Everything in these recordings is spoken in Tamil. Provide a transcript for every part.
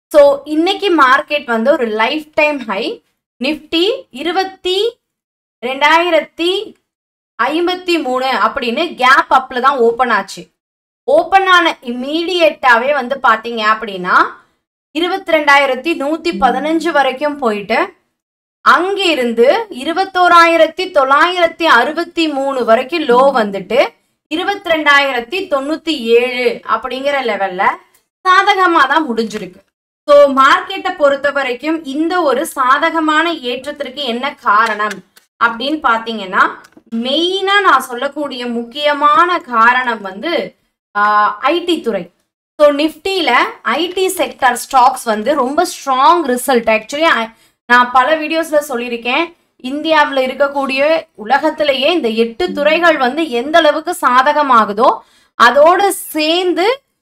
ஸோ இன்னைக்கு மார்க்கெட் வந்து ஒரு லைஃப் டைம் ஹை நிஃப்டி இருபத்தி ரெண்டாயிரத்தி ஐம்பத்தி மூணு அப்படின்னு கேப் அப்ல தான் ஓப்பன் ஆச்சு ஓப்பன் ஆன இம்மீடியட்டாவே வந்து பாத்தீங்க அப்படின்னா இருபத்தி ரெண்டாயிரத்தி நூத்தி பதினஞ்சு வரைக்கும் போயிட்டு அங்கிருந்து இருபத்தோராயிரத்தி தொள்ளாயிரத்தி அறுபத்தி மூணு வரைக்கும் லோ வந்துட்டு இருபத்தி ரெண்டாயிரத்தி தொண்ணூத்தி ஏழு அப்படிங்கிற லெவல்ல சாதகமா தான் முடிஞ்சிருக்கு ஸோ மார்க்கெட்டை பொறுத்த வரைக்கும் இந்த ஒரு சாதகமான ஏற்றத்திற்கு என்ன காரணம் அப்படின்னு பாத்தீங்கன்னா மெயினா நான் சொல்லக்கூடிய முக்கியமான காரணம் வந்து ஐடி துறை ஸோ நிஃப்டியில் ஐடி செக்டர் ஸ்டாக்ஸ் வந்து ரொம்ப ஸ்ட்ராங் ரிசல்ட் ஆக்சுவலி நான் பல வீடியோஸ்ல சொல்லியிருக்கேன் இந்தியாவில் இருக்கக்கூடிய உலகத்திலேயே இந்த எட்டு துறைகள் வந்து எந்த அளவுக்கு சாதகமாகுதோ அதோடு சேர்ந்து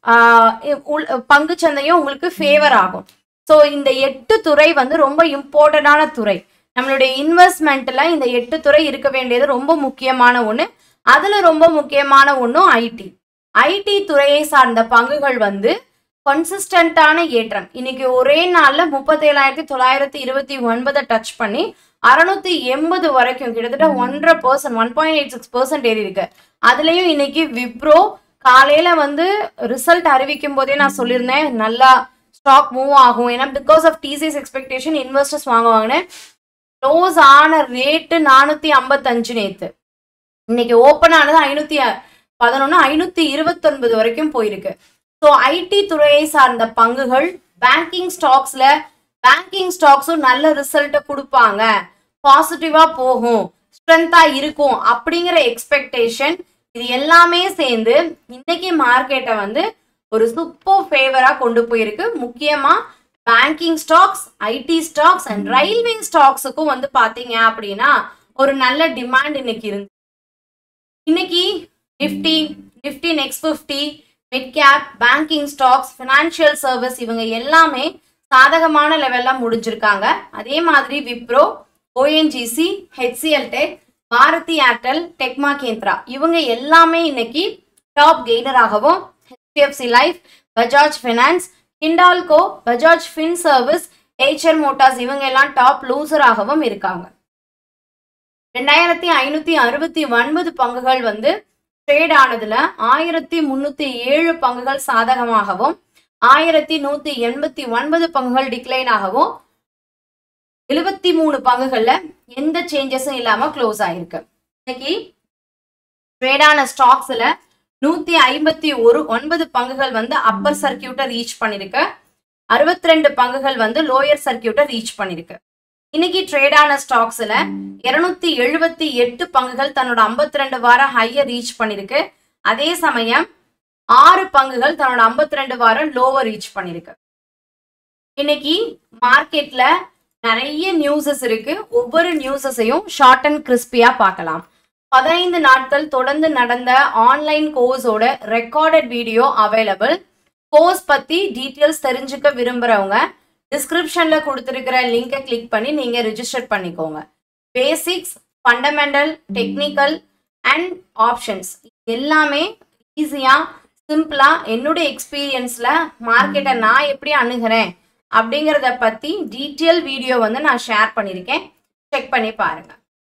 பங்கு சந்தையும் உங்களுக்கு ஃபேவர் ஆகும் ஸோ இந்த எட்டு துறை வந்து ரொம்ப இம்பார்ட்டண்டான துறை நம்மளுடைய இன்வெஸ்ட்மெண்ட்ல இந்த எட்டு துறை இருக்க வேண்டியது ரொம்ப முக்கியமான ஒன்று அதுல ரொம்ப முக்கியமான ஒன்றும் ஐடி ஐடி துறையை சார்ந்த பங்குகள் வந்து கன்சிஸ்டன்டான ஏற்றம் இன்னைக்கு ஒரே நாள்ல முப்பத்தேழாயிரத்தி தொள்ளாயிரத்தி இருபத்தி ஒன்பதை டச் பண்ணி அறுநூத்தி எண்பது வரைக்கும் கிட்டத்தட்ட ஒன்றரை percent one point eight six percent ஏறி இருக்கு அதுலயும் இன்னைக்கு விப்ரோ காலையில வந்து ரிசல்ட் அறிவிக்கும் போதே நான் சொல்லியிருந்தேன் நல்லா ஸ்டாக் மூவ் ஆகும் ஏன்னா because of TCS expectation investors வாங்குவாங்கன்னு க்ளோஸ் ஆன ரேட்டு நானூத்தி ஐம்பத்தஞ்சு நேத்து இன்னைக்கு ஓப்பன் ஆனது ஐநூத்தி பதினொன்னு ஐநூத்தி இருபத்தொன்பது வரைக்கும் போயிருக்கு ஸோ ஐடி துறையை சார்ந்த பங்குகள் பேங்கிங் ஸ்டாக்ஸ்ல பேங்கிங் ஸ்டாக்ஸும் நல்ல ரிசல்ட்டை கொடுப்பாங்க பாசிட்டிவா போகும் ஸ்ட்ரென்த்தா இருக்கும் அப்படிங்கிற எக்ஸ்பெக்டேஷன் இது எல்லாமே சேர்ந்து இன்னைக்கு மார்க்கெட்டை வந்து ஒரு சூப்பர் ஃபேவரா கொண்டு போயிருக்கு முக்கியமா banking stocks ID stocks and railway ஸ்டாக்ஸுக்கும் வந்து பாத்தீங்க அப்படின்னா ஒரு நல்ல டிமாண்ட் இன்னைக்கு இருந்து இன்னைக்கு Nifty Nifty next fifty mid cap banking stocks financial service இவங்க எல்லாமே சாதகமான லெவல்ல முடிஞ்சிருக்காங்க அதே மாதிரி Wipro ONGC HCL tech Bharathi Airtel டெக்மா Kendra இவங்க எல்லாமே இன்னைக்கு top கெய்னராகவும் HDFC life Bajaj finance Hindalco Bajaj fin service Eicher Motors இவங்க எல்லாம் டாப் லூசராகவும் இருக்காங்க ரெண்டாயிரத்தி ஐநூத்தி அறுபத்தி ஒன்பது பங்குகள் வந்து ட்ரேட் ஆனதுல ஆயிரத்தி முன்னூத்தி ஏழு பங்குகள் சாதகமாகவும் ஆயிரத்தி நூத்தி எண்பத்தி ஒன்பது பங்குகள் டிக்ளைன் ஆகவும் எழுபத்தி மூணு பங்குகள்ல எந்த சேஞ்சஸும் இல்லாம க்ளோஸ் ஆயிருக்கு இன்னைக்கு ட்ரேடான ஸ்டாக்ஸ்ல நூத்தி ஐம்பத்தி ஒரு ஒன்பது பங்குகள் வந்து அப்பர் சர்க்கியூட்டை ரீச் பண்ணிருக்கு அறுபத்தி ரெண்டு பங்குகள் வந்து லோயர் சர்க்கியூட்டை ரீச் பண்ணிருக்கு இன்னைக்கு ட்ரேடான ஸ்டாக்ஸ்ல இருநூத்தி எழுபத்தி எட்டு பங்குகள் தன்னோட ஐம்பத்தி ரெண்டு வார ஹைய ரீச் பண்ணிருக்கு அதே சமயம் ஆறு பங்குகள் தன்னோட ஐம்பத்தி ரெண்டு வாரம் லோவர் ரீச் பண்ணிருக்கு இன்னைக்கு மார்க்கெட்ல நிறைய நியூஸஸ் இருக்கு ஒவ்வொரு நியூஸஸையும் ஷார்ட் அண்ட் கிறிஸ்பியா பார்க்கலாம் பதினைந்து நாட்கள் தொடர்ந்து நடந்த ஆன்லைன் கோர்ஸோட ரெக்கார்டட் வீடியோ அவைலபிள் கோர்ஸ் பத்தி டீட்டெயில்ஸ் தெரிஞ்சுக்க விரும்புறவங்க டிஸ்கிரிப்ஷன்ல கொடுத்துருக்கிற லிங்கை கிளிக் பண்ணி நீங்க ரிஜிஸ்டர் பண்ணிக்கோங்க basics fundamental technical and options எல்லாமே ஈஸியா சிம்பிளா என்னுடைய எக்ஸ்பீரியன்ஸ்ல மார்க்கெட்டை நான் எப்படி அணுகிறேன் அப்படிங்கிறத பத்தி டீட்டெயில் வீடியோ வந்து நான் ஷேர் பண்ணியிருக்கேன் செக் பண்ணி பாருங்க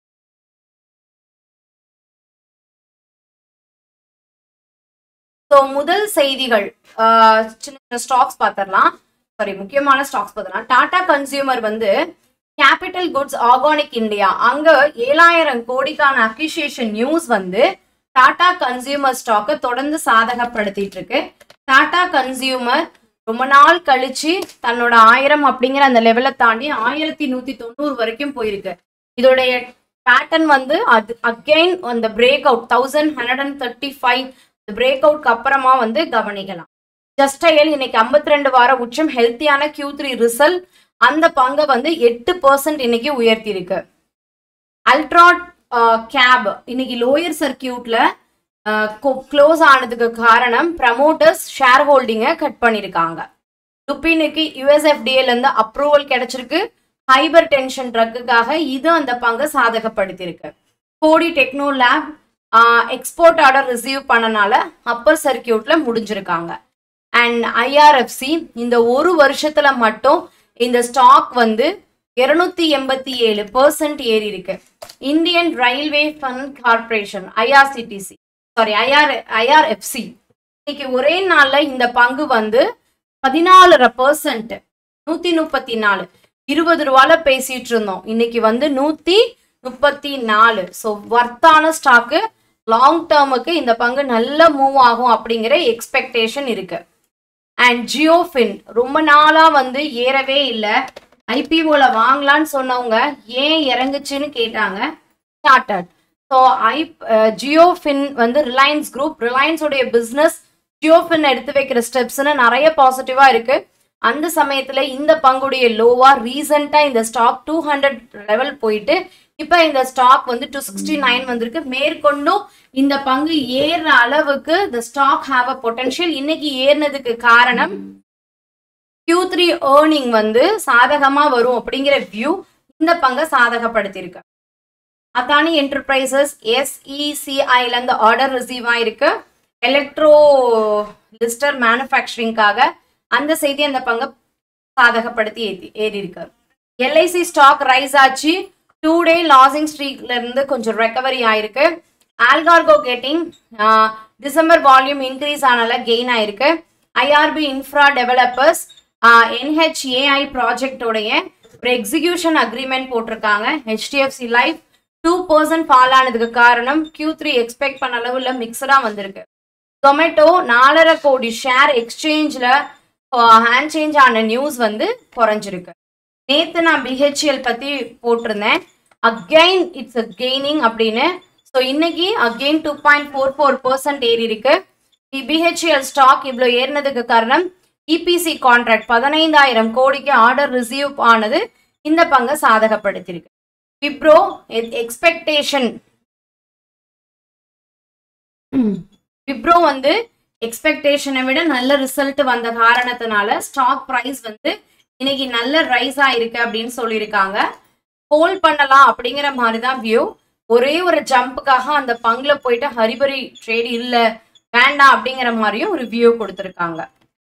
ஸோ முதல் செய்திகள் சின்ன சின்ன ஸ்டாக்ஸ் பார்த்துடலாம் சாரி முக்கியமான ஸ்டாக்ஸ் பார்த்தலாம் டாடா கன்சியூமர் வந்து கேபிட்டல் குட்ஸ் ஆர்கானிக் இந்தியா அங்க ஏழாயிரம் கோடிக்கான அப்ரிசியேஷன் நியூஸ் வந்து டாடா கன்சியூமர் ஸ்டாக்கை தொடர்ந்து சாதகப்படுத்திட்டு இருக்கு டாடா கன்சியூமர் ரொம்ப நாள் கழிச்சு தன்னோட ஆயிரம் அப்படிங்கிற அந்த லெவலை தாண்டி ஆயிரத்தி நூத்தி தொண்ணூறு வரைக்கும் போயிருக்கு இதோடைய பேட்டர்ன் வந்து அது அகெயின் அந்த break out thousand hundred and thirty five break அவுட்க்கு அப்புறமா வந்து கவனிக்கலாம் ஜஸ்டைல் இன்னைக்கு ஐம்பத்தி ரெண்டு வார உச்சம் ஹெல்த்தியான கியூ த்ரீ ரிசல்ட் அந்த பங்கை வந்து எட்டு பர்சன்ட் இன்னைக்கு உயர்த்தி இருக்கு அல்ட்ராட் கேப் இன்னைக்கு லோயர் சர்க்கியூட்ல க்ளோஸ் ஆனதுக்கு காரணம் ப்ரமோட்டர்ஸ் ஷேர் ஹோல்டிங்கை கட் பண்ணியிருக்காங்க லுப்பினுக்கு யூஎஸ்எஃப்டிஏல இருந்து அப்ரூவல் கிடைச்சிருக்கு ஹைபர் டென்ஷன் ட்ரக்குக்காக இது அந்த பங்கை சாதகப்படுத்தியிருக்கு கோடி techno lab export order receive பண்ணனால அப்பர் சர்க்கியூட்ல முடிஞ்சிருக்காங்க அண்ட் ஐஆர்எஃப்சி இந்த ஒரு வருஷத்துல மட்டும் இந்த ஸ்டாக் வந்து இருநூத்தி எண்பத்தி ஏழு பெர்சன்ட் ஏறி இருக்கு Indian railway fund corporation IRCTC sorry IR IRFC இன்னைக்கு ஒரே நாள்ல இந்த பங்கு வந்து பதினாலரை பெர்சன்ட் நூத்தி முப்பத்தி நாலு இருபது ரூபால பேசிட்டு இருந்தோம் இன்னைக்கு வந்து நூத்தி முப்பத்தி நாலு ஸோ வர்த்தான ஸ்டாக்கு லாங் டேர்முக்கு இந்த பங்கு நல்ல மூவ் ஆகும் அப்படிங்கிற எக்ஸ்பெக்டேஷன் இருக்கு அண்ட் ஜியோஃபின் ரொம்ப நாளா வந்து ஏறவே இல்லை ஐபிஓல வாங்கலான்னு சொன்னவங்க ஏன் இறங்குச்சுன்னு கேட்டாங்க ஸ்டார்டட் ஸோ ஐ ஜியோஃபின் வந்து ரிலையன்ஸ் குரூப் ரிலையன்ஸோடைய பிஸ்னஸ் ஜியோஃபின் எடுத்து வைக்கிற ஸ்டெப்ஸ்னு நிறைய பாசிட்டிவா இருக்கு அந்த சமயத்துல இந்த பங்குடைய லோவா ரீசெண்டா இந்த ஸ்டாக் டூ ஹண்ட்ரட் லெவல் போயிட்டு இப்ப இந்த ஸ்டாக் வந்து டூ சிக்ஸ்டி நைன் வந்திருக்கு மேற்கொண்டும் இந்த பங்கு ஏறுற அளவுக்கு இந்த ஸ்டாக் ஹாவ் அ பொட்டன்ஷியல் இன்னைக்கு ஏறினதுக்கு காரணம் Q3 த்ரீ ஏர்னிங் வந்து சாதகமா வரும் அப்படிங்கிற வியூ இந்த பங்கை சாதகப்படுத்தியிருக்கு அதானி என்டர்பிரைசஸ் எஸ்இசிஐல இருந்து ஆர்டர் ரிசீவ் ஆயிருக்கு எலக்ட்ரோ லிஸ்டர் மேனுஃபேக்சரிங்காக அந்த செய்தி அந்த பங்கை சாதகப்படுத்தி ஏத்தி ஏறி இருக்கு எல்ஐசி ஸ்டாக் ரைஸ் ஆச்சு டூ டே லாசிங் ஸ்ட்ரீக்ல இருந்து கொஞ்சம் ரெக்கவரி ஆயிருக்கு Allcargo Gati December volume increase ஆனால கெயின் ஆயிருக்கு ஐஆர்பி இன்ஃப்ரா டெவலப்பர்ஸ் என்ஹெச்ஏஐ ப்ராஜெக்டோடைய ஒரு எக்ஸிகியூஷன் அக்ரிமெண்ட் போட்டிருக்காங்க HDFC life two percent fall ஆனதுக்கு காரணம் Q3 த்ரீ எக்ஸ்பெக்ட் பண்ண அளவுல மிக்சடாக வந்திருக்கு டொமேட்டோ நாலரை கோடி ஷேர் எக்ஸ்சேஞ்சில் ஹேண்ட் சேஞ்ச் ஆன நியூஸ் வந்து குறைஞ்சிருக்கு நேத்து நான் பிஹெச்எல் பத்தி போட்டிருந்தேன் அகைன் இட்ஸ் அ கெய்னிங் அப்படின்னு ஸோ இன்னைக்கு again two point four four percent ஏறி இருக்கு பிஹெச்எல் ஸ்டாக் இவ்வளோ ஏறினதுக்கு காரணம் இபிசி கான்ட்ராக்ட் பதினைந்தாயிரம் கோடிக்கு ஆர்டர் ரிசீவ் ஆனது இந்த பங்கை சாதகப்படுத்தியிருக்கு விப்ரோ எக்ஸ்பெக்டேஷன் விப்ரோ வந்து எக்ஸ்பெக்டேஷனை விட நல்ல ரிசல்ட் வந்த காரணத்தினால ஸ்டாக் பிரைஸ் வந்து இன்னைக்கு நல்ல ரைஸ் ஆயிருக்கு அப்படின்னு சொல்லியிருக்காங்க ஹோல்ட் பண்ணலாம் அப்படிங்கிற மாதிரி தான் வியூ ஒரே ஒரு ஜம்புக்காக அந்த பங்குல போயிட்டு ஹரிபரி ட்ரேட் இல்ல வேண்டாம் அப்படிங்கிற மாதிரியும் ஒரு வியூ கொடுத்துருக்காங்க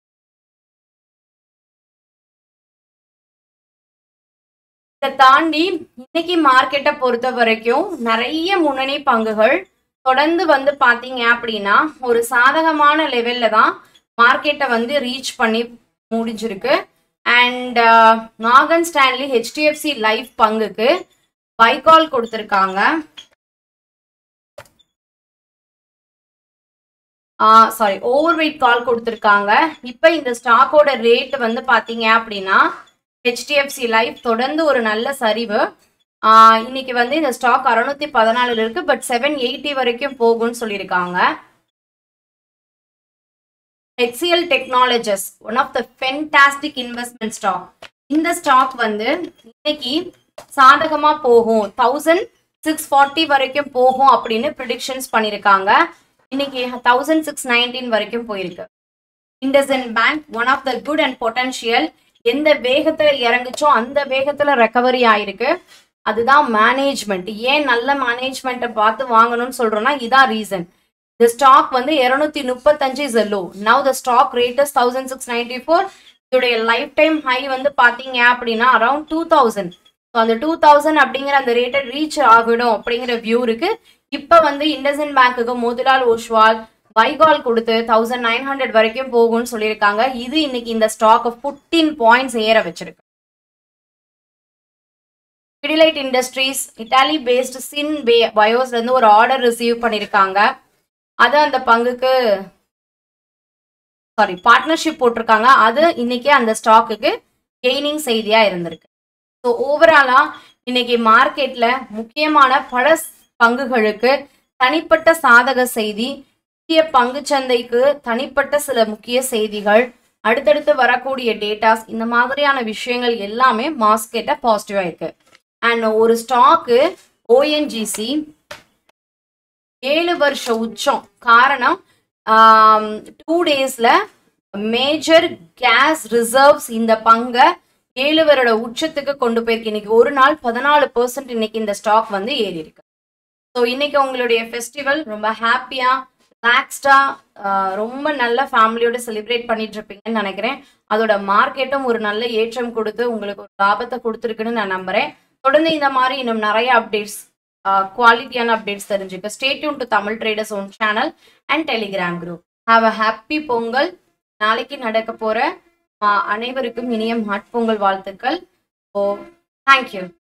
இதை தாண்டி இன்னைக்கு மார்க்கெட்டை பொறுத்த வரைக்கும் நிறைய முன்னணி பங்குகள் தொடர்ந்து வந்து பாத்தீங்க அப்படின்னா ஒரு சாதகமான லெவல்ல தான் மார்க்கெட்டை வந்து ரீச் பண்ணி முடிஞ்சிருக்கு and Morgan Stanley HDFC life பங்குக்கு பைகால் கொடுத்துருக்காங்க சாரி ஓவர் வெயிட் கால் கொடுத்துருக்காங்க இப்போ இந்த ஸ்டாக்கோட ரேட் வந்து பார்த்தீங்க அப்படின்னா ஹெச்டிஎஃப்சி லைஃப் தொடர்ந்து ஒரு நல்ல சரிவு ஆஹ் இன்னைக்கு வந்து இந்த ஸ்டாக் அறுநூத்தி பதினாலுல இருக்கு பட் செவன் எயிட்டி வரைக்கும் போகும்னு சொல்லியிருக்காங்க HCL technologies one of the fantastic investment stock இந்த ஸ்டாக் வந்து இன்னைக்கு சாதகமா போகும் தௌசண்ட் சிக்ஸ் ஃபார்ட்டி வரைக்கும் போகும் அப்படின்னு ப்ரிடிக்ஷன்ஸ் பண்ணியிருக்காங்க இன்னைக்கு தௌசண்ட் சிக்ஸ் நைன்டீன் வரைக்கும் போயிருக்கு IndusInd bank one of the good and potential எந்த வேகத்துல இறங்குச்சோ அந்த வேகத்துல ரெக்கவரி ஆயிருக்கு அதுதான் மேனேஜ்மெண்ட் ஏன் நல்ல மேனேஜ்மெண்ட்டை பார்த்து வாங்கணும்னு சொல்றோம்னா இதான் ரீசன் இந்த ஸ்டாக் வந்து இருநூத்தி முப்பத்தஞ்சு is low now the stock rate is thousand six ninety four இதோடைய லைஃப் டைம் ஹை வந்து பாத்தீங்க அப்படின்னா அரௌண்ட் டூ தௌசண்ட் ஸோ அந்த டூ தௌசண்ட் அப்படிங்கிற அந்த ரேட்டை ரீச் ஆகிடும் அப்படிங்கிற வியூ இருக்கு இப்போ வந்து இண்டஸ்இன் பேங்க்குக்கு மோதிலால் ஓஷ்வால் வைகால் கொடுத்து தௌசண்ட் நைன் ஹண்ட்ரட் வரைக்கும் போகும்னு சொல்லியிருக்காங்க இது இன்னைக்கு இந்த ஸ்டாக் ஃபிஃப்டீன் பாயிண்ட்ஸ் ஏற வச்சிருக்கு பிடிலைட் இண்டஸ்ட்ரீஸ் இட்டாலி பேஸ்டு சின் பே பயோஸ்ல இருந்து ஒரு ஆர்டர் ரிசீவ் பண்ணியிருக்காங்க அது அந்த பங்குக்கு சாரி பார்ட்னர்ஷிப் போட்டிருக்காங்க அது இன்னைக்கு அந்த ஸ்டாக்குக்கு கெய்னிங் செய்தியா இருந்திருக்கு ஸோ ஓவராலா இன்னைக்கு மார்க்கெட்ல முக்கியமான பல பங்குகளுக்கு தனிப்பட்ட சாதக செய்தி முக்கிய பங்குச்சந்தைக்கு தனிப்பட்ட சில முக்கிய செய்திகள் அடுத்தடுத்து வரக்கூடிய டேட்டாஸ் இந்த மாதிரியான விஷயங்கள் எல்லாமே மார்க்கெட்டை பாசிட்டிவா இருக்கு அண்ட் ஒரு ஸ்டாக்கு ஓஎன்ஜிசி ஏழு வருஷ உச்சம் காரணம் டூ டேஸ்ல மேஜர் கேஸ் ரிசர்வ்ஸ் இந்த பங்கை ஏழு வருட உச்சத்துக்கு கொண்டு போயிருக்கு இன்னைக்கு ஒரு நாள் பதினாலு பெர்சன்ட் இன்னைக்கு இந்த ஸ்டாக் வந்து ஏறி இருக்கு ஸோ இன்னைக்கு உங்களுடைய ஃபெஸ்டிவல் ரொம்ப ஹாப்பியா ரிலாக்ஸ்டா ரொம்ப நல்ல ஃபேமிலியோட செலிப்ரேட் பண்ணிட்டு இருப்பீங்கன்னு நினைக்கிறேன் அதோட மார்க்கெட்டும் ஒரு நல்ல ஏற்றம் கொடுத்து உங்களுக்கு ஒரு லாபத்தை கொடுத்துருக்குன்னு நான் நம்புறேன் தொடர்ந்து இந்த மாதிரி இன்னும் நிறைய அப்டேட்ஸ் குவாலிட்டியான அப்டேட்ஸ் தெரிஞ்சுக்க stay tuned to Tamil traders own channel and Telegram group have a happy Pongal நாளைக்கு நடக்க போற ஆஹ், அனைவருக்கும் இனிய மாட்பொங்கல் வாழ்த்துக்கள் ஓ தேங்க்யூ